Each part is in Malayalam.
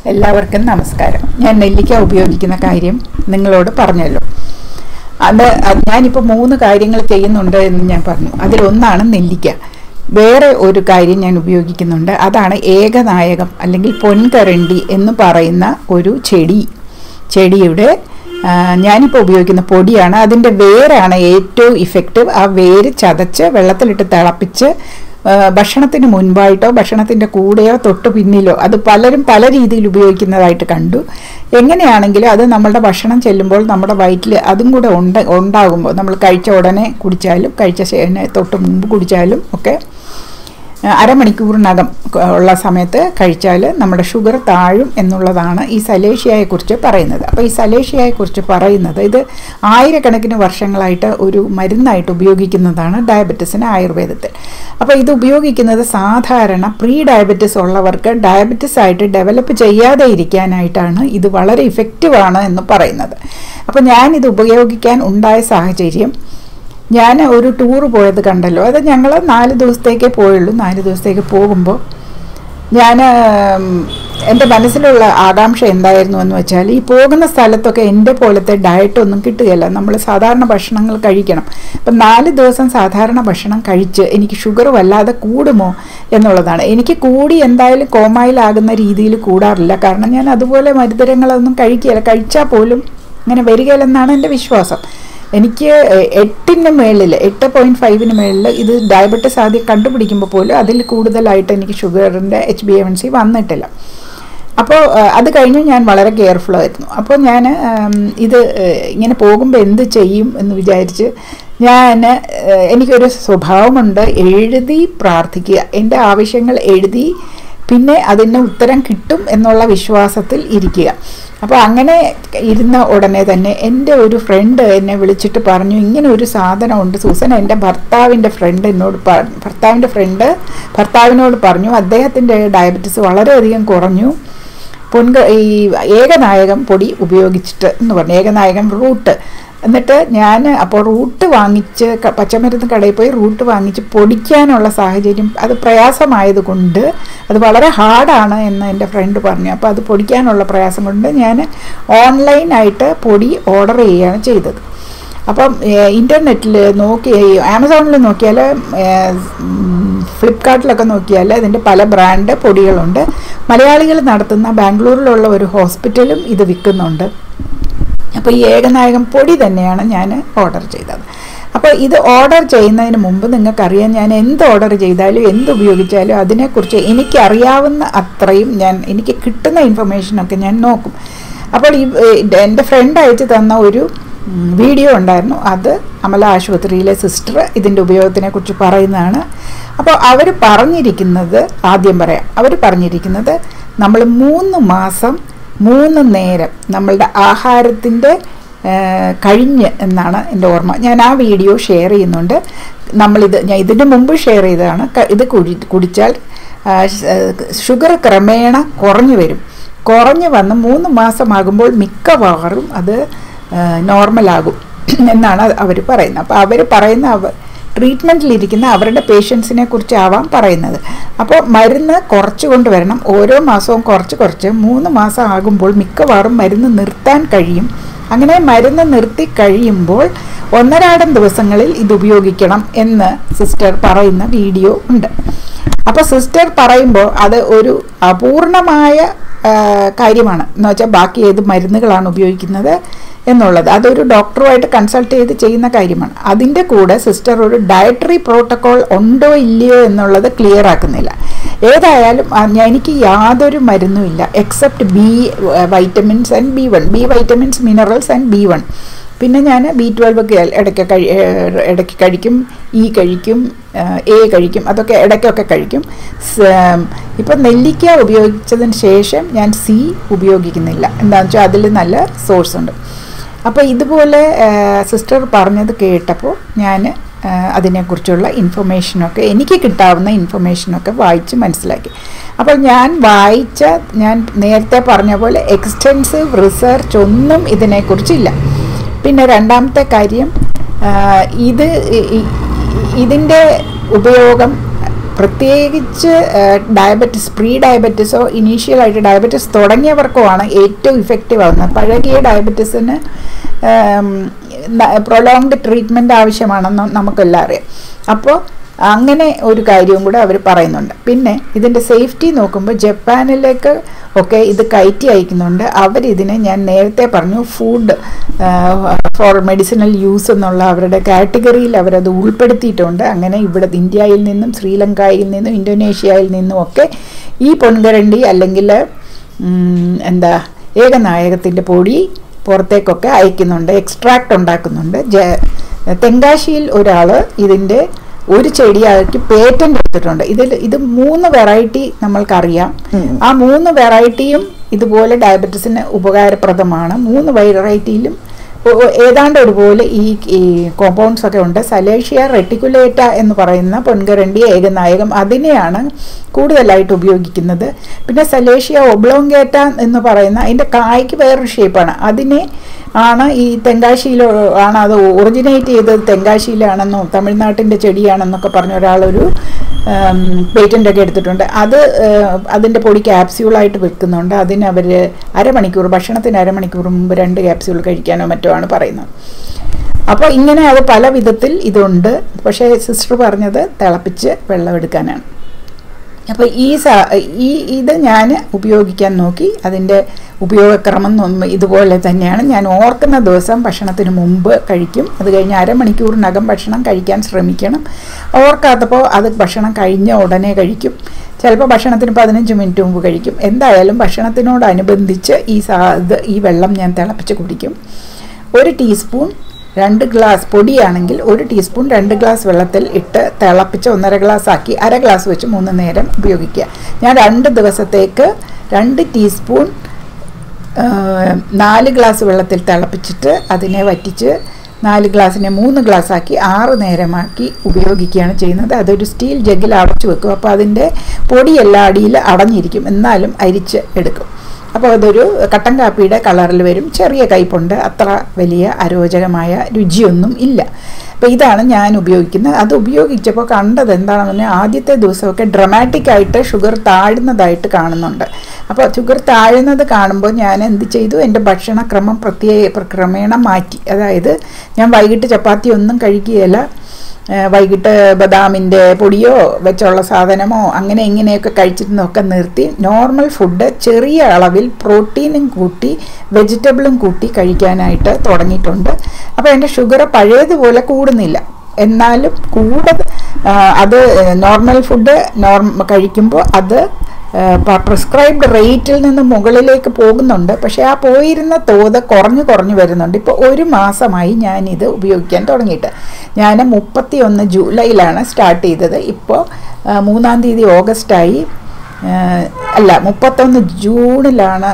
എല്ലാവർക്കും നമസ്കാരം ഞാൻ നെല്ലിക്ക ഉപയോഗിക്കുന്ന കാര്യം നിങ്ങളോട് പറഞ്ഞല്ലോ അത് അത് ഞാനിപ്പോൾ മൂന്ന് കാര്യങ്ങൾ ചെയ്യുന്നുണ്ട് എന്ന് ഞാൻ പറഞ്ഞു അതിലൊന്നാണ് നെല്ലിക്ക വേറെ ഒരു കാര്യം ഞാൻ ഉപയോഗിക്കുന്നുണ്ട് അതാണ് ഏകനായകം അല്ലെങ്കിൽ പൊൻകരണ്ടി എന്ന് പറയുന്ന ഒരു ചെടി ചെടിയുടെ ആ, ഞാനിപ്പോൾ ഉപയോഗിക്കുന്ന പൊടിയാണ് അതിൻ്റെ വേരാണ് ഏറ്റവും ഇഫക്റ്റീവ് ആ വേര് ചതച്ച് വെള്ളത്തിലിട്ട് തിളപ്പിച്ച് ആ, ഭക്ഷണത്തിന് മുൻപായിട്ടോ ഭക്ഷണത്തിൻ്റെ കൂടെയോ തൊട്ട് പിന്നിലോ അത് പലരും പല രീതിയിൽ ഉപയോഗിക്കുന്നതായിട്ട് കണ്ടു എങ്ങനെയാണെങ്കിലും അത് നമ്മളുടെ ഭക്ഷണം ചെല്ലുമ്പോൾ നമ്മുടെ വയറ്റിൽ അതും കൂടെ ഉണ്ട് ഉണ്ടാകുമ്പോൾ നമ്മൾ കഴിച്ച ഉടനെ കുടിച്ചാലും കഴിച്ച ശേ- തൊട്ട് മുമ്പ് കുടിച്ചാലും ഒക്കെ ആ, അരമണിക്കൂറിനകം ക- ഉള്ള സമയത്ത് കഴിച്ചാൽ നമ്മുടെ ഷുഗർ താഴും എന്നുള്ളതാണ് ഈ സലേഷ്യയെക്കുറിച്ച് പറയുന്നത് അപ്പോൾ ഈ സലേഷ്യയെക്കുറിച്ച് പറയുന്നത് ഇത് ആയിരക്കണക്കിന് വർഷങ്ങളായിട്ട് ഒരു മരുന്നായിട്ട് ഉപയോഗിക്കുന്നതാണ് ഡയബറ്റിസിന് ആയുർവേദത്തിൽ അപ്പോൾ ഇത് ഉപയോഗിക്കുന്നത് സാധാരണ പ്രീ ഡയബറ്റിസ് ഉള്ളവർക്ക് ഡയബറ്റിസ് ആയിട്ട് ഡെവലപ്പ് ചെയ്യാതെ ഇരിക്കാനായിട്ടാണ് ഇത് വളരെ ഇഫക്റ്റീവ് ആണ് എന്ന് പറയുന്നത് അപ്പോൾ ഞാനിത് ഉപയോഗിക്കാൻ ഉണ്ടായ സാഹചര്യം ഞാൻ ഒരു ടൂർ പോയത് കണ്ടല്ലോ അത് ഞങ്ങൾ നാല് ദിവസത്തേക്കേ പോയുള്ളൂ നാല് ദിവസത്തേക്ക് പോകുമ്പോൾ ഞാൻ എൻ്റെ മനസ്സിലുള്ള ആകാംക്ഷ എന്തായിരുന്നു എന്ന് വെച്ചാൽ ഈ പോകുന്ന സ്ഥലത്തൊക്കെ എൻ്റെ പോലത്തെ ഡയറ്റ് ഒന്നും കിട്ടുകയില്ല നമ്മൾ സാധാരണ ഭക്ഷണങ്ങൾ കഴിക്കണം അപ്പം നാല് ദിവസം സാധാരണ ഭക്ഷണം കഴിച്ച് എനിക്ക് ഷുഗർ വല്ലാതെ കൂടുമോ എന്നുള്ളതാണ് എനിക്ക് കൂടി എന്തായാലും കോമായിലാകുന്ന രീതിയിൽ കൂടാറില്ല കാരണം ഞാൻ അതുപോലെ മരുതരങ്ങളൊന്നും കഴിക്കുകയില്ല കഴിച്ചാൽ പോലും അങ്ങനെ വരികയില്ലെന്നാണ് എൻ്റെ വിശ്വാസം എനിക്ക് എ- എട്ടിന് മേളിൽ എട്ട് പോയിൻറ്റ് ഫൈവിന് മേളിൽ ഇത് ഡയബറ്റിസ് ആദ്യം കണ്ടുപിടിക്കുമ്പോൾ പോലും അതിൽ കൂടുതലായിട്ട് എനിക്ക് ഷുഗറിൻ്റെ എച്ച് ബി എം സി വന്നിട്ടില്ല അപ്പോൾ ഏഹ്, അത് കഴിഞ്ഞ് ഞാൻ വളരെ കെയർഫുൾ ആയിരുന്നു അപ്പോൾ ഞാൻ ഉം, ഇത് ഏഹ്, ഇങ്ങനെ പോകുമ്പോൾ എന്ത് ചെയ്യും എന്ന് വിചാരിച്ച് ഞാൻ ഏഹ്, എനിക്കൊരു സ്വഭാവമുണ്ട് എഴുതി പ്രാർത്ഥിക്കുക എൻ്റെ ആവശ്യങ്ങൾ എഴുതി പിന്നെ അതിന് ഉത്തരം കിട്ടും എന്നുള്ള വിശ്വാസത്തിൽ ഇരിക്കുക അപ്പോൾ അങ്ങനെ ഇരുന്ന ഉടനെ തന്നെ എൻ്റെ ഒരു ഫ്രണ്ട് എന്നെ വിളിച്ചിട്ട് പറഞ്ഞു ഇങ്ങനെ ഒരു സാധനമുണ്ട് സൂസൻ എൻ്റെ ഭർത്താവിൻ്റെ ഫ്രണ്ട് എന്നോട് പ- ഭർത്താവിൻ്റെ ഫ്രണ്ട് ഭർത്താവിനോട് പറഞ്ഞു അദ്ദേഹത്തിൻ്റെ ഡയബറ്റിസ് വളരെയധികം കുറഞ്ഞു പൊൻക ഈ ഏകനായകം പൊടി ഉപയോഗിച്ചിട്ട് എന്ന് പറഞ്ഞു ഏകനായകം റൂട്ട് എന്നിട്ട് ഞാൻ അപ്പോൾ റൂട്ട് വാങ്ങിച്ച് ക- പച്ചമരുന്ന് കടയിൽ പോയി റൂട്ട് വാങ്ങിച്ച് പൊടിക്കാനുള്ള സാഹചര്യം അത് പ്രയാസമായത് കൊണ്ട് അത് വളരെ ഹാർഡാണ് എന്ന് എൻ്റെ ഫ്രണ്ട് പറഞ്ഞു അപ്പോൾ അത് പൊടിക്കാനുള്ള പ്രയാസം കൊണ്ട് ഞാൻ ഓൺലൈനായിട്ട് പൊടി ഓർഡർ ചെയ്യുകയാണ് ചെയ്തത് അപ്പം ഇൻ്റർനെറ്റിൽ നോക്കി ആമസോണിൽ നോക്കിയാൽ ഫ്ലിപ്കാർട്ടിലൊക്കെ നോക്കിയാൽ ഇതിൻ്റെ പല ബ്രാൻഡ് പൊടികളുണ്ട് മലയാളികൾ നടത്തുന്ന ബാംഗ്ലൂരിലുള്ള ഒരു ഹോസ്പിറ്റലും ഇത് വിൽക്കുന്നുണ്ട് അപ്പോൾ ഈ ഏകനായകം പൊടി തന്നെയാണ് ഞാൻ ഓർഡർ ചെയ്തത് അപ്പോൾ ഇത് ഓർഡർ ചെയ്യുന്നതിന് മുമ്പ് നിങ്ങൾക്കറിയാം ഞാൻ എന്ത് ഓർഡർ ചെയ്താലും എന്ത് ഉപയോഗിച്ചാലും അതിനെക്കുറിച്ച് എനിക്കറിയാവുന്ന അത്രയും ഞാൻ എനിക്ക് കിട്ടുന്ന ഇൻഫർമേഷനൊക്കെ ഞാൻ നോക്കും അപ്പോൾ ഈ ഏഹ്, എൻ്റെ ഫ്രണ്ട് അയച്ചു തന്ന ഒരു ഉം, വീഡിയോ ഉണ്ടായിരുന്നു അത് അമല ആശുപത്രിയിലെ സിസ്റ്റർ ഇതിൻ്റെ ഉപയോഗത്തിനെ കുറിച്ച് പറയുന്നതാണ് അപ്പോൾ അവർ പറഞ്ഞിരിക്കുന്നത് ആദ്യം പറയാം അവർ പറഞ്ഞിരിക്കുന്നത് നമ്മൾ മൂന്ന് മാസം മൂന്ന് നേരം നമ്മളുടെ ആഹാരത്തിൻ്റെ കഴിഞ്ഞ് എന്നാണ് എൻ്റെ ഓർമ്മ ഞാൻ ആ വീഡിയോ ഷെയർ ചെയ്യുന്നുണ്ട് നമ്മളിത് ഞാൻ ഇതിന് മുമ്പ് ഷെയർ ചെയ്തതാണ് ക- ഇത് കുടി കുടിച്ചാൽ ഷുഗർ ക്രമേണ കുറഞ്ഞു വരും കുറഞ്ഞു വന്ന് മൂന്ന് മാസമാകുമ്പോൾ മിക്കവാറും അത് നോർമലാകും എന്നാണ് അവർ പറയുന്നത് അപ്പോൾ അവർ പറയുന്ന അവ ട്രീറ്റ്മെൻറ്റിലിരിക്കുന്ന അവരുടെ പേഷ്യൻസിനെ കുറിച്ചാവാം പറയുന്നത് അപ്പോൾ മരുന്ന് കുറച്ച് കൊണ്ടുവരണം ഓരോ മാസവും കുറച്ച് കുറച്ച് മൂന്ന് മാസം ആകുമ്പോൾ മിക്കവാറും മരുന്ന് നിർത്താൻ കഴിയും അങ്ങനെ മരുന്ന് നിർത്തി കഴിയുമ്പോൾ ഒന്നരാടം ദിവസങ്ങളിൽ ഇത് ഉപയോഗിക്കണം എന്ന് സിസ്റ്റർ പറയുന്ന വീഡിയോ ഉണ്ട് അപ്പോൾ സിസ്റ്റർ പറയുമ്പോൾ അത് ഒരു അപൂർണമായ ആ, കാര്യമാണ് എന്ന് വെച്ചാൽ ബാക്കി ഏത് മരുന്നുകളാണ് ഉപയോഗിക്കുന്നത് എന്നുള്ളത് അതൊരു ഡോക്ടറുമായിട്ട് കൺസൾട്ട് ചെയ്ത് ചെയ്യുന്ന കാര്യമാണ് അതിൻ്റെ കൂടെ സിസ്റ്റർ ഒരു ഡയറ്ററി പ്രോട്ടോകോൾ ഉണ്ടോ ഇല്ലയോ എന്നുള്ളത് ക്ലിയർ ആക്കുന്നില്ല ഏതായാലും ആ, ഞാൻ- എനിക്ക് യാതൊരു മരുന്നും ഇല്ല except B vitamins and B one B vitamins minerals and B one പിന്നെ ഞാൻ ബി ട്വൽവ് ഒക്കെ ഇടയ്ക്ക് കഴി ഏഹ് ഇടയ്ക്ക് കഴിക്കും ഇ കഴിക്കും എ കഴിക്കും അതൊക്കെ ഇടയ്ക്കൊക്കെ കഴിക്കും ഇപ്പം നെല്ലിക്ക ഉപയോഗിച്ചതിന് ശേഷം ഞാൻ സി ഉപയോഗിക്കുന്നില്ല എന്താണെന്ന് വെച്ചാൽ അതിൽ നല്ല സോഴ്സ് ഉണ്ട് അപ്പോൾ ഇതുപോലെ സിസ്റ്റർ പറഞ്ഞത് കേട്ടപ്പോൾ ഞാൻ അതിനെക്കുറിച്ചുള്ള ഇൻഫർമേഷനൊക്കെ എനിക്ക് കിട്ടാവുന്ന ഇൻഫർമേഷനൊക്കെ വായിച്ച് മനസ്സിലാക്കി അപ്പോൾ ഞാൻ വായിച്ച ഞാൻ നേരത്തെ പറഞ്ഞ പോലെ എക്സ്റ്റെൻസീവ് റിസർച്ച് ഒന്നും ഇതിനെക്കുറിച്ചില്ല പിന്നെ രണ്ടാമത്തെ കാര്യം ആ, ഇത് ഇ- ഇ- ഇതിൻ്റെ ഉപയോഗം പ്രത്യേകിച്ച് ഡയബറ്റിസ് പ്രീ ഡയബറ്റിസോ ഇനീഷ്യലായിട്ട് ഡയബറ്റിസ് തുടങ്ങിയവർക്കോ ആണ് ഏറ്റവും ഇഫക്റ്റീവ് ആകുന്നത് പഴകിയ ഡയബറ്റിസിന് പ്രൊലോങ്ഡ് ട്രീറ്റ്മെൻറ്റ് ആവശ്യമാണെന്ന് നമുക്കെല്ലാം അറിയാം അപ്പോൾ അങ്ങനെ ഒരു കാര്യവും കൂടെ അവർ പറയുന്നുണ്ട് പിന്നെ ഇതിൻ്റെ സേഫ്റ്റി നോക്കുമ്പോൾ ജപ്പാനിലേക്ക് ഒക്കെ ഇത് കയറ്റി അയക്കുന്നുണ്ട് അവരിതിനെ ഞാൻ നേരത്തെ പറഞ്ഞു ഫുഡ് ഫോർ മെഡിസിനൽ യൂസ് എന്നുള്ള അവരുടെ കാറ്റഗറിയിൽ അവരത് ഉൾപ്പെടുത്തിയിട്ടുണ്ട് അങ്ങനെ ഇവിടെ ഇന്ത്യയിൽ നിന്നും ശ്രീലങ്കയിൽ നിന്നും ഇന്തോനേഷ്യയിൽ നിന്നും ഒക്കെ ഈ പൊൻകരണ്ടി അല്ലെങ്കിൽ എന്താ ഏകനായകത്തിൻ്റെ പൊടി പുറത്തേക്കൊക്കെ അയക്കുന്നുണ്ട് എക്സ്ട്രാക്റ്റ് ഉണ്ടാക്കുന്നുണ്ട് ജ തെങ്കാശിയിൽ ഒരാൾ ഇതിൻ്റെ ഒരു ചെടിയാക്കി പേറ്റന്റ് എടുത്തിട്ടുണ്ട് ഇതിൽ ഇത് മൂന്ന് വെറൈറ്റി നമ്മൾക്കറിയാം ആ മൂന്ന് വെറൈറ്റിയും ഇതുപോലെ ഡയബറ്റീസിന് ഉപകാരപ്രദമാണ് മൂന്ന് വെറൈറ്റിയിലും ഏതാണ്ട് ഒരുപോലെ ഈ ഈ കോമ്പൗണ്ട്സ് ഒക്കെ ഉണ്ട് സലേഷ്യ റെട്ടിക്കുലേറ്റ എന്ന് പറയുന്ന പൊൻകരണ്ടി ഏകനായകം അതിനെയാണ് കൂടുതലായിട്ട് ഉപയോഗിക്കുന്നത് പിന്നെ സലേഷ്യ ഒബ്ലോങ്കേറ്റ എന്ന് പറയുന്ന അതിൻ്റെ കായ്ക്ക് വേറൊരു ഷേപ്പാണ് അതിനെ ആണ് ഈ തെങ്കാശിയിൽ ആണ് അത് ഒറിജിനേറ്റ് ചെയ്തത് തെങ്കാശിയിലാണെന്നോ തമിഴ്നാട്ടിൻ്റെ ചെടിയാണെന്നൊക്കെ പറഞ്ഞ ഒരാളൊരു പേറ്റൻ്റ് ഒക്കെ എടുത്തിട്ടുണ്ട് അത് അതിൻ്റെ പൊടി ക്യാപ്സ്യൂളായിട്ട് വെക്കുന്നുണ്ട് അതിന് അവർ അരമണിക്കൂർ ഭക്ഷണത്തിന് അരമണിക്കൂർ മുമ്പ് രണ്ട് ക്യാപ്സ്യൂൾ കഴിക്കാനോ മറ്റോ ആണ് പറയുന്നത് അപ്പോൾ ഇങ്ങനെ അത് പല വിധത്തിൽ ഇതുണ്ട് പക്ഷേ സിസ്റ്റർ പറഞ്ഞത് തിളപ്പിച്ച് വെള്ളമെടുക്കാനാണ് അപ്പോൾ ഈ ഈ ഇത് ഞാൻ ഉപയോഗിക്കാൻ നോക്കി അതിൻ്റെ ഉപയോഗക്രമം ഇതുപോലെ തന്നെയാണ് ഞാൻ ഓർക്കുന്ന ദിവസം ഭക്ഷണത്തിന് മുമ്പ് കഴിക്കും അത് കഴിഞ്ഞ് അരമണിക്കൂറിനകം ഭക്ഷണം കഴിക്കാൻ ശ്രമിക്കണം ഓർക്കാത്തപ്പോൾ അത് ഭക്ഷണം കഴിഞ്ഞ ഉടനെ കഴിക്കും ചിലപ്പോൾ ഭക്ഷണത്തിന് പതിനഞ്ച് മിനിറ്റ് മുമ്പ് കഴിക്കും എന്തായാലും ഭക്ഷണത്തിനോടനുബന്ധിച്ച് ഈ സാ ഇത് ഈ വെള്ളം ഞാൻ തിളപ്പിച്ച് കുടിക്കും ഒരു ടീസ്പൂൺ രണ്ട് ഗ്ലാസ് പൊടിയാണെങ്കിൽ ഒരു ടീസ്പൂൺ രണ്ട് ഗ്ലാസ് വെള്ളത്തിൽ ഇട്ട് തിളപ്പിച്ച് ഒന്നര ഗ്ലാസ് ആക്കി അര ഗ്ലാസ് വെച്ച് മൂന്ന് നേരം ഉപയോഗിക്കുക ഞാൻ രണ്ട് ദിവസത്തേക്ക് രണ്ട് ടീസ്പൂൺ നാല് ഗ്ലാസ് വെള്ളത്തിൽ തിളപ്പിച്ചിട്ട് അതിനെ വറ്റിച്ച് നാല് ഗ്ലാസ്സിനെ മൂന്ന് ഗ്ലാസ് ആക്കി ആറ് നേരമാക്കി ഉപയോഗിക്കുകയാണ് ചെയ്യുന്നത് അതൊരു സ്റ്റീൽ ജഗ്ഗിൽ അടച്ചു വെക്കും അപ്പോൾ അതിൻ്റെ പൊടിയെല്ലാം അടിയിൽ അടഞ്ഞിരിക്കും എന്നാലും അരിച്ച് എടുക്കും അപ്പോൾ അതൊരു കട്ടൻ കാപ്പിയുടെ കളറിൽ വരും ചെറിയ കയ്പുണ്ട് അത്ര വലിയ അരോചകമായ രുചിയൊന്നും ഇല്ല അപ്പോൾ ഇതാണ് ഞാൻ ഉപയോഗിക്കുന്നത് അത് ഉപയോഗിച്ചപ്പോൾ കണ്ടത് എന്താണെന്ന് പറഞ്ഞാൽ ആദ്യത്തെ ദിവസമൊക്കെ ഡ്രമാറ്റിക് ആയിട്ട് ഷുഗർ താഴുന്നതായിട്ട് കാണുന്നുണ്ട് അപ്പോൾ ഷുഗർ താഴുന്നത് കാണുമ്പോൾ ഞാൻ എന്ത് ചെയ്തു എൻ്റെ ഭക്ഷണക്രമം പ്രത്യേക ക്രമേണ മാറ്റി അതായത് ഞാൻ വൈകിട്ട് ചപ്പാത്തി ഒന്നും കഴിക്കുകയില്ല വൈകിട്ട് ബദാമിൻ്റെ പൊടിയോ വെച്ചുള്ള സാധനമോ അങ്ങനെ ഇങ്ങനെയൊക്കെ കഴിച്ചിരുന്നൊക്കെ നിർത്തി നോർമൽ ഫുഡ് ചെറിയ അളവിൽ പ്രോട്ടീനും കൂട്ടി വെജിറ്റബിളും കൂട്ടി കഴിക്കാനായിട്ട് തുടങ്ങിയിട്ടുണ്ട് അപ്പോൾ എൻ്റെ ഷുഗർ പഴയതുപോലെ കൂടുന്നില്ല എന്നാലും കൂടുതൽ അത് നോർമൽ ഫുഡ് നോർമ കഴിക്കുമ്പോൾ അത് പ്രിസ്ക്രൈബ്ഡ് റേറ്റിൽ നിന്ന് മുകളിലേക്ക് പോകുന്നുണ്ട് പക്ഷേ ആ പോയിരുന്ന തോത് കുറഞ്ഞു കുറഞ്ഞു വരുന്നുണ്ട് ഇപ്പോൾ ഒരു മാസമായി ഞാനിത് ഉപയോഗിക്കാൻ തുടങ്ങിയിട്ട് ഞാൻ മുപ്പത്തി ഒന്ന് ജൂലൈയിലാണ് സ്റ്റാർട്ട് ചെയ്തത് ഇപ്പോൾ മൂന്നാം തീയതി ഓഗസ്റ്റായി അല്ല മുപ്പത്തൊന്ന് ജൂണിലാണ്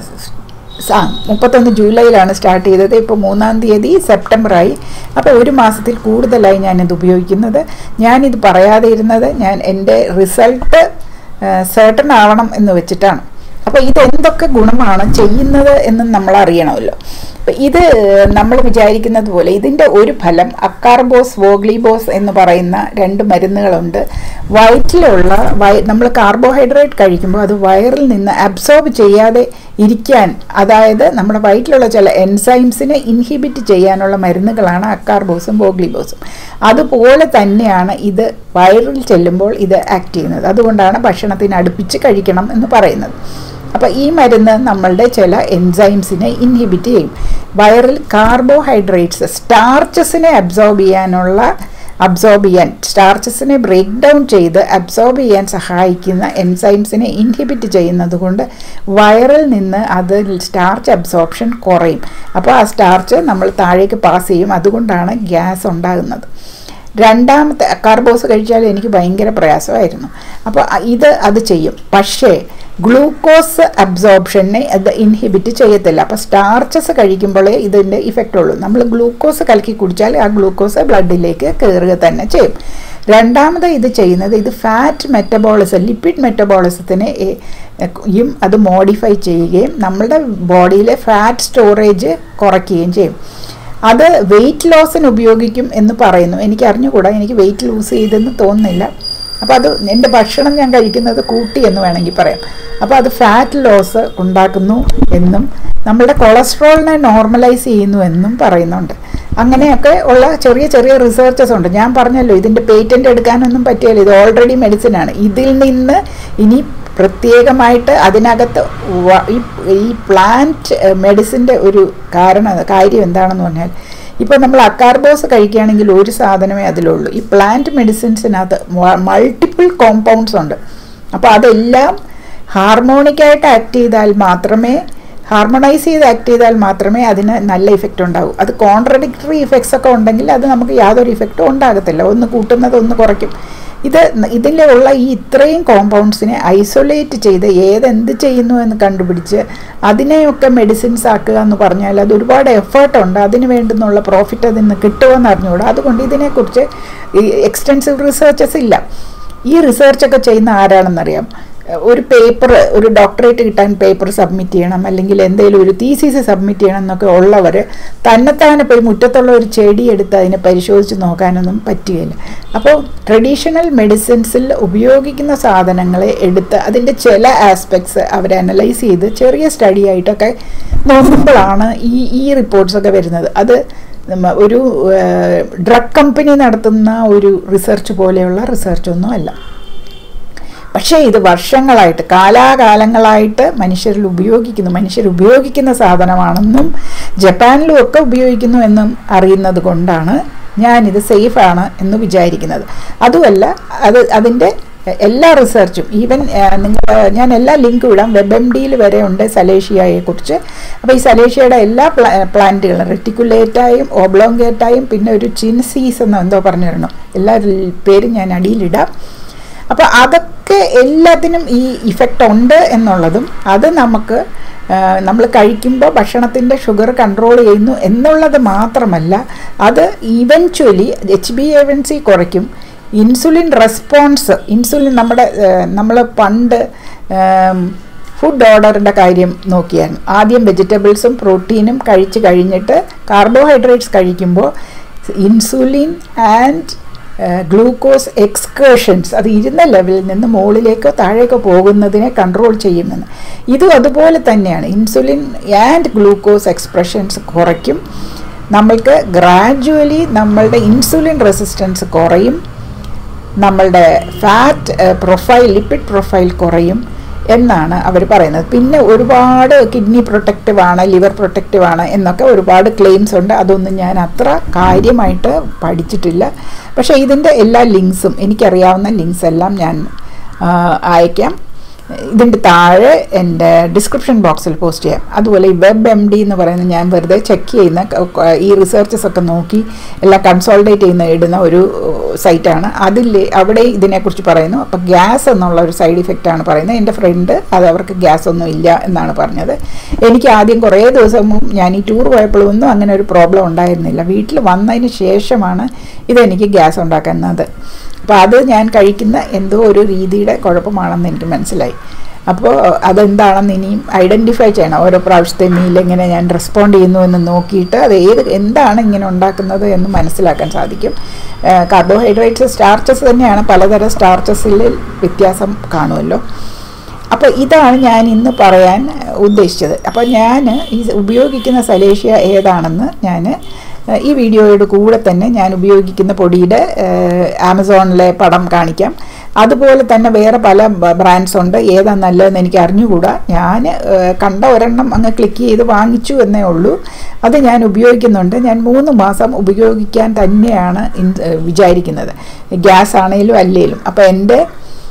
ആ മുപ്പത്തൊന്ന് ജൂലൈയിലാണ് സ്റ്റാർട്ട് ചെയ്തത് ഇപ്പോൾ മൂന്നാം തീയതി സെപ്റ്റംബറായി അപ്പോൾ ഒരു മാസത്തിൽ കൂടുതലായി ഞാനിത് ഉപയോഗിക്കുന്നത് ഞാനിത് പറയാതെ ഇരുന്നത് ഞാൻ എൻ്റെ റിസൾട്ട് സേർട്ടൺ ആവണം എന്ന് വെച്ചിട്ടാണ് അപ്പോൾ ഇത് എന്തൊക്കെ ഗുണമാണ് ചെയ്യുന്നത് എന്ന് നമ്മൾ അറിയണമല്ലോ ഇത് നമ്മൾ വിചാരിക്കുന്നത് പോലെ ഇതിൻ്റെ ഒരു ഫലം അക്കാർബോസ് വോഗ്ലിബോസ് എന്ന് പറയുന്ന രണ്ട് മരുന്നുകളുണ്ട് വയറ്റിലുള്ള വയ നമ്മൾ കാർബോഹൈഡ്രേറ്റ് കഴിക്കുമ്പോൾ അത് വയറിൽ നിന്ന് അബ്സോർബ് ചെയ്യാതെ ഇരിക്കാൻ അതായത് നമ്മുടെ വയറ്റിലുള്ള ചില എൻസൈംസിനെ ഇൻഹിബിറ്റ് ചെയ്യാനുള്ള മരുന്നുകളാണ് അക്കാർബോസും വോഗ്ലിബോസും അതുപോലെ തന്നെയാണ് ഇത് വയറിൽ ചെല്ലുമ്പോൾ ഇത് ആക്ട് ചെയ്യുന്നത് അതുകൊണ്ടാണ് ഭക്ഷണത്തിന് അടുപ്പിച്ച് കഴിക്കണം എന്ന് പറയുന്നത് അപ്പോൾ ഈ മരുന്ന് നമ്മളുടെ ചില എൻസൈംസിനെ ഇൻഹിബിറ്റ് ചെയ്യും വയറിൽ കാർബോഹൈഡ്രേറ്റ്സ് സ്റ്റാർച്ചസിനെ അബ്സോർബ് ചെയ്യാനുള്ള അബ്സോർബ് ചെയ്യാൻ സ്റ്റാർച്ചസിനെ ബ്രേക്ക് ഡൗൺ ചെയ്ത് അബ്സോർബ് ചെയ്യാൻ സഹായിക്കുന്ന എൻസൈംസിനെ ഇൻഹിബിറ്റ് ചെയ്യുന്നത് കൊണ്ട് വയറിൽ നിന്ന് അത് സ്റ്റാർച്ച് അബ്സോർപ്ഷൻ കുറയും അപ്പോൾ ആ സ്റ്റാർച്ച് നമ്മൾ താഴേക്ക് പാസ് ചെയ്യും അതുകൊണ്ടാണ് ഗ്യാസ് ഉണ്ടാകുന്നത് രണ്ടാമത്തെ കാർബോസ് കഴിച്ചാൽ എനിക്ക് ഭയങ്കര പ്രയാസമായിരുന്നു അപ്പോൾ ഇത് അത് ചെയ്യും പക്ഷേ ഗ്ലൂക്കോസ് അബ്സോർപ്ഷനെ അത് ഇൻഹിബിറ്റ് ചെയ്യത്തില്ല അപ്പോൾ സ്റ്റാർച്ചസ് കഴിക്കുമ്പോഴേ ഇതിൻ്റെ ഇഫക്റ്റ് ഉള്ളൂ നമ്മൾ ഗ്ലൂക്കോസ് കലക്കി കുടിച്ചാൽ ആ ഗ്ലൂക്കോസ് ബ്ലഡിലേക്ക് കയറുക തന്നെ ചെയ്യും രണ്ടാമത് ഇത് ചെയ്യുന്നത് ഇത് ഫാറ്റ് മെറ്റബോളിസം ലിപ്പിഡ് മെറ്റബോളിസത്തിനെ യും അത് മോഡിഫൈ ചെയ്യുകയും നമ്മളുടെ ബോഡിയിലെ ഫാറ്റ് സ്റ്റോറേജ് കുറയ്ക്കുകയും ചെയ്യും അത് വെയിറ്റ് ലോസിന് ഉപയോഗിക്കും എന്ന് പറയുന്നു എനിക്ക് അറിഞ്ഞുകൂടാ എനിക്ക് വെയിറ്റ് ലൂസ് ചെയ്തെന്ന് തോന്നുന്നില്ല അപ്പോൾ അത് എൻ്റെ ഭക്ഷണം ഞാൻ കഴിക്കുന്നത് കൂട്ടി എന്ന് വേണമെങ്കിൽ പറയാം അപ്പോൾ അത് ഫാറ്റ് ലോസ് ഉണ്ടാക്കുന്നു എന്നും നമ്മുടെ കൊളസ്ട്രോളിനെ നോർമലൈസ് ചെയ്യുന്നു എന്നും പറയുന്നുണ്ട് അങ്ങനെയൊക്കെ ഉള്ള ചെറിയ ചെറിയ റിസർച്ചസ് ഉണ്ട് ഞാൻ പറഞ്ഞല്ലോ ഇതിൻ്റെ പേറ്റൻ്റ് എടുക്കാനൊന്നും പറ്റിയല്ലോ ഇത് ഓൾറെഡി മെഡിസിനാണ് ഇതിൽ നിന്ന് ഇനി പ്രത്യേകമായിട്ട് അതിനകത്ത് വ- ഈ ഈ പ്ലാന്റ് മെഡിസിൻ്റെ ഒരു കാരണം കാര്യം എന്താണെന്ന് പറഞ്ഞാൽ ഇപ്പോൾ നമ്മൾ അക്കാർബോസ് കഴിക്കുകയാണെങ്കിൽ ഒരു സാധനമേ അതിലുള്ളൂ ഈ പ്ലാന്റ് മെഡിസിൻസിനകത്ത് മൾട്ടിപ്പിൾ കോമ്പൗണ്ട്സ് ഉണ്ട് അപ്പോൾ അതെല്ലാം ഹാർമോണിക്കായിട്ട് ആക്ട് ചെയ്താൽ മാത്രമേ ഹാർമോണൈസ് ചെയ്ത് ആക്ട് ചെയ്താൽ മാത്രമേ അതിന് നല്ല ഇഫക്റ്റ് ഉണ്ടാവൂ അത് കോൺട്രഡിക്ടറി ഇഫക്ട്സ് ഒക്കെ ഉണ്ടെങ്കിൽ അത് നമുക്ക് യാതൊരു ഇഫക്റ്റും ഉണ്ടാകത്തില്ല ഒന്ന് കൂട്ടുന്നത് ഒന്ന് കുറയ്ക്കും ഇത് ഇതിലുള്ള ഈ ഇത്രയും കോമ്പൗണ്ട്സിനെ ഐസൊലേറ്റ് ചെയ്ത് ഏതെന്ത് ചെയ്യുന്നു എന്ന് കണ്ടുപിടിച്ച് അതിനെയൊക്കെ മെഡിസിൻസ് ആക്കുക എന്ന് പറഞ്ഞാൽ അത് ഒരുപാട് എഫേർട്ടുണ്ട് അതിന് വേണ്ടുന്നുള്ള പ്രോഫിറ്റ് അതിൽ നിന്ന് കിട്ടുമെന്ന് അറിഞ്ഞുകൂടാ അതുകൊണ്ട് ഇതിനെക്കുറിച്ച് ഈ എക്സ്റ്റെൻസീവ് റിസർച്ചസ് ഇല്ല ഈ റിസർച്ചൊക്കെ ചെയ്യുന്ന ആരാണെന്നറിയാം ഒരു പേപ്പർ ഒരു ഡോക്ടറേറ്റ് കിട്ടാൻ പേപ്പർ സബ്മിറ്റ് ചെയ്യണം അല്ലെങ്കിൽ എന്തെങ്കിലും ഒരു തീസിസ് സബ്മിറ്റ് ചെയ്യണം എന്നൊക്കെ ഉള്ളവർ തന്നെത്താനെ പോയി മുറ്റത്തുള്ള ഒരു ചെടി എടുത്ത് അതിനെ പരിശോധിച്ച് നോക്കാനൊന്നും പറ്റുകയില്ല അപ്പോൾ ട്രഡീഷണൽ മെഡിസിൻസിൽ ഉപയോഗിക്കുന്ന സാധനങ്ങളെ എടുത്ത് അതിൻ്റെ ചില ആസ്പെക്ട്സ് അവർ അനലൈസ് ചെയ്ത് ചെറിയ സ്റ്റഡി ആയിട്ടൊക്കെ നോക്കുമ്പോഴാണ് ഈ ഈ റിപ്പോർട്ട്സൊക്കെ വരുന്നത് അത് നമ്മ- ഒരു ഡ്രഗ് കമ്പനി നടത്തുന്ന ഒരു റിസർച്ച് പോലെയുള്ള റിസർച്ചൊന്നും അല്ല പക്ഷേ ഇത് വർഷങ്ങളായിട്ട് കാലാകാലങ്ങളായിട്ട് മനുഷ്യരിൽ ഉപയോഗിക്കുന്നു മനുഷ്യർ ഉപയോഗിക്കുന്ന സാധനമാണെന്നും ജപ്പാനിലും ഒക്കെ ഉപയോഗിക്കുന്നു എന്നും അറിയുന്നത് കൊണ്ടാണ് ഞാനിത് സേഫാണ് എന്ന് വിചാരിക്കുന്നത് അതുമല്ല അത് അതിൻ്റെ എല്ലാ റിസർച്ചും ഈവൻ നിങ്ങൾ ഞാൻ എല്ലാ ലിങ്കും ഇടാം വെബ് എം ഡിയിൽ വരെ ഉണ്ട് സലേഷ്യയെ കുറിച്ച് അപ്പോൾ ഈ സലേഷ്യയുടെ എല്ലാ പ്ലാ പ്ലാന്റുകളും റെറ്റിക്കുലേറ്റായും ഓബ്ലോങ്കേറ്റായും പിന്നെ ഒരു ചിൻസീസ് എന്നോ എന്തോ പറഞ്ഞു തരണം എല്ലാ പേരും ഞാൻ അടിയിലിടാം അപ്പോൾ അതൊക്കെ എല്ലാത്തിനും ഈ ഇഫക്റ്റ് ഉണ്ട് എന്നുള്ളതും അത് നമുക്ക് നമ്മൾ കഴിക്കുമ്പോൾ ഭക്ഷണത്തിൻ്റെ ഷുഗർ കൺട്രോൾ ചെയ്യുന്നു എന്നുള്ളത് മാത്രമല്ല അത് eventually H B A one C കുറയ്ക്കും ഇൻസുലിൻ റെസ്പോൺസ് ഇൻസുലിൻ നമ്മുടെ നമ്മൾ പണ്ട് ഫുഡ് ഓർഡറിൻ്റെ കാര്യം നോക്കിയാണ് ആദ്യം വെജിറ്റബിൾസും പ്രോട്ടീനും കഴിച്ച് കഴിഞ്ഞിട്ട് കാർബോഹൈഡ്രേറ്റ്സ് കഴിക്കുമ്പോൾ ഇൻസുലിൻ ആൻഡ് ഗ്ലൂക്കോസ് എക്സ്കേഷൻസ് അത് ഇരുന്ന ലെവലിൽ നിന്ന് മുകളിലേക്കോ താഴേക്കോ പോകുന്നതിനെ കൺട്രോൾ ചെയ്യുമെന്ന് ഇതും അതുപോലെ തന്നെയാണ് ഇൻസുലിൻ ആൻഡ് ഗ്ലൂക്കോസ് എക്സ്പ്രഷൻസ് കുറയ്ക്കും നമ്മൾക്ക് ഗ്രാജുവലി നമ്മളുടെ ഇൻസുലിൻ റെസിസ്റ്റൻസ് കുറയും നമ്മളുടെ ഫാറ്റ് പ്രൊഫൈൽ ലിപ്പിഡ് പ്രൊഫൈൽ കുറയും എന്നാണ് അവർ പറയുന്നത് പിന്നെ ഒരുപാട് കിഡ്നി പ്രൊട്ടക്റ്റീവ് ആണ് ലിവർ പ്രൊട്ടക്റ്റീവ് ആണ് എന്നൊക്കെ ഒരുപാട് ക്ലെയിംസ് ഉണ്ട് അതൊന്നും ഞാൻ അത്ര കാര്യമായിട്ട് പഠിച്ചിട്ടില്ല പക്ഷേ ഇതിൻ്റെ എല്ലാ ലിങ്ക്സും എനിക്കറിയാവുന്ന ലിങ്ക്സ് എല്ലാം ഞാൻ അയക്കാം ഇതിൻ്റെ താഴെ എൻ്റെ ഡിസ്ക്രിപ്ഷൻ ബോക്സിൽ പോസ്റ്റ് ചെയ്യാം അതുപോലെ ഈ വെബ് എം ഡി എന്ന് പറയുന്നത് ഞാൻ വെറുതെ ചെക്ക് ചെയ്യുന്ന ഈ റിസർച്ചസ് ഒക്കെ നോക്കി എല്ലാം കൺസോൾട്ടേറ്റ് ചെയ്യുന്ന ഇടുന്ന ഒരു സൈറ്റാണ് അതിൽ അവിടെ ഇതിനെക്കുറിച്ച് പറയുന്നു അപ്പോൾ ഗ്യാസ് എന്നുള്ള ഒരു സൈഡ് ഇഫക്റ്റ് ആണ് പറയുന്നത് എൻ്റെ ഫ്രണ്ട് അത് അവർക്ക് ഗ്യാസ് ഒന്നും ഇല്ല എന്നാണ് പറഞ്ഞത് എനിക്ക് ആദ്യം കുറേ ദിവസം ഞാൻ ഈ ടൂർ പോയപ്പോഴൊന്നും അങ്ങനെ ഒരു പ്രോബ്ലം ഉണ്ടായിരുന്നില്ല വീട്ടിൽ വന്നതിന് ശേഷമാണ് ഇതെനിക്ക് ഗ്യാസ് ഉണ്ടാക്കുന്നത് അപ്പോൾ അത് ഞാൻ കഴിക്കുന്ന എന്തോ ഒരു രീതിയുടെ കുഴപ്പമാണെന്ന് എനിക്ക് മനസ്സിലായി അപ്പോൾ അതെന്താണെന്ന് ഇനിയും ഐഡൻറ്റിഫൈ ചെയ്യണം ഓരോ പ്രാവശ്യത്തെ മീൽ എങ്ങനെ ഞാൻ റെസ്പോണ്ട് ചെയ്യുന്നു എന്ന് നോക്കിയിട്ട് അത് ഏത് എന്താണ് ഇങ്ങനെ ഉണ്ടാക്കുന്നത് എന്ന് മനസ്സിലാക്കാൻ സാധിക്കും കാർബോഹൈഡ്രേറ്റ്സ് സ്റ്റാർച്ചസ് തന്നെയാണ് പലതരം സ്റ്റാർച്ചസിൽ വ്യത്യാസം കാണുമല്ലോ അപ്പോൾ ഇതാണ് ഞാൻ ഇന്ന് പറയാൻ ഉദ്ദേശിച്ചത് അപ്പോൾ ഞാൻ ഈ ഉപയോഗിക്കുന്ന സലേഷ്യ ഏതാണെന്ന് ഞാൻ ഈ വീഡിയോയുടെ കൂടെ തന്നെ ഞാൻ ഉപയോഗിക്കുന്ന പൊടിയുടെ ആമസോണിലെ പടം കാണിക്കാം അതുപോലെ തന്നെ വേറെ പല ബ്രാൻഡ്സ് ഉണ്ട് ഏതാ നല്ലതെന്ന് എനിക്ക് അറിഞ്ഞുകൂടാ ഞാൻ കണ്ട ഒരെണ്ണം അങ്ങ് ക്ലിക്ക് ചെയ്ത് വാങ്ങിച്ചു എന്നേ ഉള്ളൂ അത് ഞാൻ ഉപയോഗിക്കുന്നുണ്ട് ഞാൻ മൂന്ന് മാസം ഉപയോഗിക്കാൻ തന്നെയാണ് വിചാരിക്കുന്നത് ഗ്യാസ് ആണെങ്കിലും അല്ലേലും അപ്പോൾ എൻ്റെ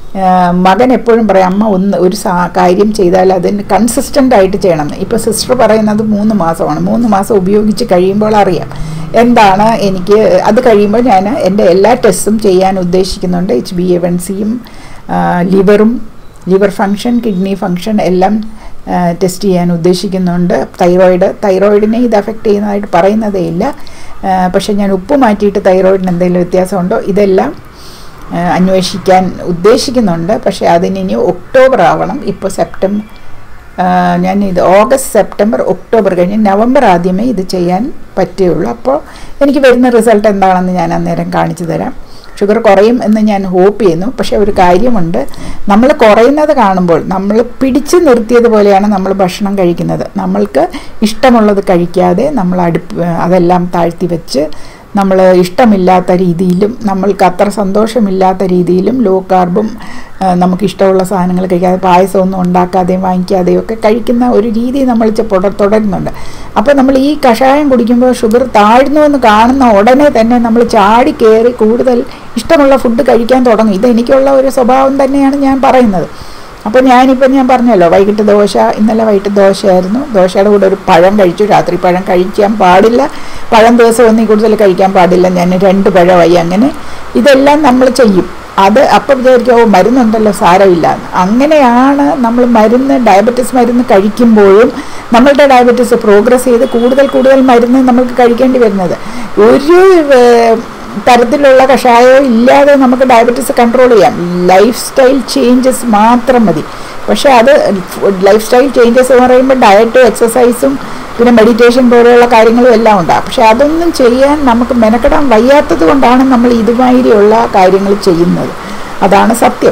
മകൻ എപ്പോഴും പറയും അമ്മ ഒന്ന് ഒരു സാ കാര്യം ചെയ്താൽ അതിന് കൺസിസ്റ്റൻ്റ് ആയിട്ട് ചെയ്യണം ഇപ്പോൾ സിസ്റ്റർ പറയുന്നത് മൂന്ന് മാസമാണ് മൂന്ന് മാസം ഉപയോഗിച്ച് കഴിയുമ്പോൾ അറിയാം എന്താണ് എനിക്ക് അത് കഴിയുമ്പോൾ ഞാൻ എൻ്റെ എല്ലാ ടെസ്റ്റും ചെയ്യാൻ ഉദ്ദേശിക്കുന്നുണ്ട് എച്ച് ബി എ വൺ സിയും ലിവറും ലിവർ ഫങ്ഷൻ കിഡ്നി ഫങ്ഷൻ എല്ലാം ടെസ്റ്റ് ചെയ്യാൻ ഉദ്ദേശിക്കുന്നുണ്ട് തൈറോയിഡ് തൈറോയിഡിനെ ഇത് അഫക്റ്റ് ചെയ്യുന്നതായിട്ട് പറയുന്നതേ ഇല്ല പക്ഷേ ഞാൻ ഉപ്പ് മാറ്റിയിട്ട് തൈറോയിഡിന് എന്തെങ്കിലും വ്യത്യാസമുണ്ടോ ഇതെല്ലാം അന്വേഷിക്കാൻ ഉദ്ദേശിക്കുന്നുണ്ട് പക്ഷേ അതിനി ഒക്ടോബർ ആവണം ഇപ്പോൾ സെപ്റ്റംബർ ഞാൻ ഇത് ഓഗസ്റ്റ് സെപ്റ്റംബർ ഒക്ടോബർ കഴിഞ്ഞ് നവംബർ ആദ്യമേ ഇത് ചെയ്യാൻ പറ്റുകയുള്ളൂ അപ്പോൾ എനിക്ക് വരുന്ന റിസൾട്ട് എന്താണെന്ന് ഞാൻ അന്നേരം കാണിച്ചു തരാം ഷുഗർ കുറയും എന്ന് ഞാൻ ഹോപ്പ് ചെയ്യുന്നു പക്ഷെ ഒരു കാര്യമുണ്ട് നമ്മൾ കുറയുന്നത് കാണുമ്പോൾ നമ്മൾ പിടിച്ചു നിർത്തിയതുപോലെയാണ് നമ്മൾ ഭക്ഷണം കഴിക്കുന്നത് നമ്മൾക്ക് ഇഷ്ടമുള്ളത് കഴിക്കാതെ നമ്മൾ അടുപ്പ് അതെല്ലാം താഴ്ത്തി വെച്ച് നമ്മൾ ഇഷ്ടമില്ലാത്ത രീതിയിലും നമ്മൾക്ക് അത്ര സന്തോഷമില്ലാത്ത രീതിയിലും ലോ കാർബും ആ, നമുക്ക് ഇഷ്ടമുള്ള സാധനങ്ങൾ കഴിക്കാതെ പായസമൊന്നും ഉണ്ടാക്കാതെയും വാങ്ങിക്കാതെയും ഒക്കെ കഴിക്കുന്ന ഒരു രീതി നമ്മൾ ചെ- പുട- തുടരുന്നുണ്ട് അപ്പോൾ നമ്മൾ ഈ കഷായം കുടിക്കുമ്പോൾ ഷുഗർ താഴ്ന്നു എന്ന് കാണുന്ന ഉടനെ തന്നെ നമ്മൾ ചാടി കയറി കൂടുതൽ ഇഷ്ടമുള്ള ഫുഡ് കഴിക്കാൻ തുടങ്ങും ഇത് എനിക്കുള്ള ഒരു സ്വഭാവം തന്നെയാണ് ഞാൻ പറയുന്നത് അപ്പോൾ ഞാനിപ്പോൾ ഞാൻ പറഞ്ഞല്ലോ വൈകിട്ട് ദോശ ഇന്നലെ വൈകിട്ട് ദോശയായിരുന്നു ദോശയുടെ കൂടെ ഒരു പഴം കഴിച്ചു രാത്രി പഴം കഴിക്കാൻ പാടില്ല പഴം ദിവസം ഒന്നിൽ കൂടുതൽ കഴിക്കാൻ പാടില്ല ഞാൻ രണ്ട് പഴമായി അങ്ങനെ ഇതെല്ലാം നമ്മൾ ചെയ്യും അത് അപ്പം വിചാരിക്കും ഓ മരുന്നുണ്ടല്ലോ സാരമില്ല എന്ന്. അങ്ങനെയാണ് നമ്മൾ മരുന്ന് ഡയബറ്റിസ് മരുന്ന് കഴിക്കുമ്പോഴും നമ്മളുടെ ഡയബറ്റിസ് പ്രോഗ്രസ് ചെയ്ത് കൂടുതൽ കൂടുതൽ മരുന്ന് നമുക്ക് കഴിക്കേണ്ടി വരുന്നത് ഒരു ഏർ, തരത്തിലുള്ള കഷായവും ഇല്ലാതെ നമുക്ക് ഡയബറ്റീസ് കൺട്രോൾ ചെയ്യാം ലൈഫ് സ്റ്റൈൽ ചേഞ്ചസ് മാത്രം മതി പക്ഷേ അത് ലൈഫ് സ്റ്റൈൽ ചേഞ്ചസ് എന്ന് പറയുമ്പോൾ ഡയറ്റും എക്സസൈസും പിന്നെ മെഡിറ്റേഷൻ പോലെയുള്ള കാര്യങ്ങളും എല്ലാം ഉണ്ടാകും പക്ഷെ അതൊന്നും ചെയ്യാൻ നമുക്ക് മെനക്കെടാൻ വയ്യാത്തത് കൊണ്ടാണ് നമ്മൾ ഇതുമാതിരിയുള്ള കാര്യങ്ങൾ ചെയ്യുന്നത് അതാണ് സത്യം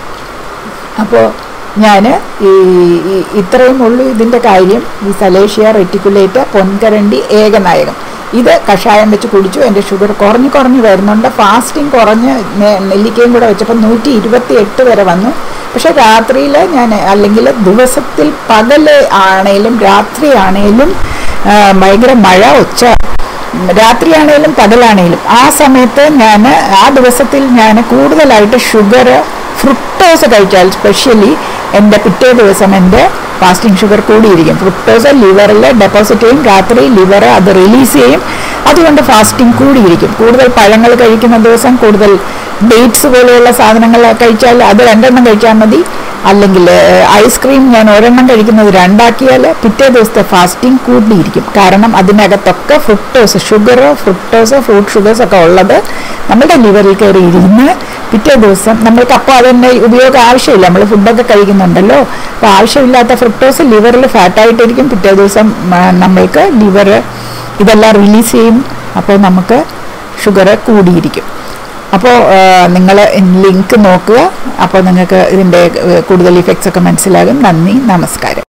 അപ്പോൾ ഞാൻ ഈ ഈ- ഇത്രയും ഉള്ളൂ ഇതിൻ്റെ കാര്യം ഈ സലേഷ്യ റെറ്റിക്കുലേറ്റ് പൊൻകരണ്ടി ഏകനായകം ഇത് കഷായം വെച്ച് കുടിച്ചു എൻ്റെ ഷുഗർ കുറഞ്ഞ് കുറഞ്ഞ് വരുന്നുണ്ട് ഫാസ്റ്റിംഗ് കുറഞ്ഞ് നെ- നെല്ലിക്കയും കൂടെ വെച്ചപ്പോൾ നൂറ്റി ഇരുപത്തി എട്ട് വരെ വന്നു പക്ഷെ രാത്രിയിൽ ഞാൻ അല്ലെങ്കിൽ ദിവസത്തിൽ പകൽ ആണേലും രാത്രി ആണേലും ആ, ഭയങ്കര മഴ ഒച്ച രാത്രിയാണേലും പകലാണേലും ആ സമയത്ത് ഞാൻ ആ ദിവസത്തിൽ ഞാൻ കൂടുതലായിട്ട് ഷുഗർ ഫ്രുക്ടോസ് കഴിച്ചാൽ സ്പെഷ്യലി എൻ്റെ പിറ്റേ ദിവസം എൻ്റെ ഫാസ്റ്റിംഗ് ഷുഗർ കൂടിയിരിക്കും ഫ്രുക്ടോസ് ലിവറിൽ ഡെപ്പോസിറ്റ് ചെയ്യും രാത്രി ലിവർ അത് റിലീസ് ചെയ്യും അതുകൊണ്ട് ഫാസ്റ്റിംഗ് കൂടിയിരിക്കും കൂടുതൽ പഴങ്ങൾ കഴിക്കുന്ന ദിവസം കൂടുതൽ ഡേറ്റ്സ് പോലെയുള്ള സാധനങ്ങൾ കഴിച്ചാൽ അത് രണ്ടെണ്ണം കഴിച്ചാൽ മതി അല്ലെങ്കിൽ ഐസ്ക്രീം ഞാൻ ഒരെണ്ണം കഴിക്കുന്നത് രണ്ടാക്കിയാൽ പിറ്റേ ദിവസത്തെ ഫാസ്റ്റിംഗ് കൂടിയിരിക്കും കാരണം അതിനകത്തൊക്കെ fructose sugar fructose fruit sugars ഒക്കെ ഉള്ളത് നമ്മുടെ ലിവറിൽ കയറി ഇരുന്ന് പിറ്റേ ദിവസം നമ്മൾക്ക് അപ്പോൾ അതിൻ്റെ ഉപയോഗം ആവശ്യമില്ല നമ്മൾ ഫുഡൊക്കെ കഴിക്കുന്നുണ്ടല്ലോ അപ്പോൾ ആവശ്യമില്ലാത്ത ഫ്രുക്ടോസ് ലിവറിൽ ഫാറ്റായിട്ടിരിക്കും പിറ്റേ ദിവസം ആ, നമ്മൾക്ക് ലിവർ ഇതെല്ലാം റിലീസ് ചെയ്യും അപ്പോൾ നമുക്ക് ഷുഗർ കൂടിയിരിക്കും അപ്പോൾ നിങ്ങൾ ലിങ്ക് നോക്കുക അപ്പോൾ നിങ്ങൾക്ക് ഇതിൻ്റെ ഏഹ്, കൂടുതൽ ഇഫക്ട്സ് ഒക്കെ മനസ്സിലാകും നന്ദി നമസ്കാരം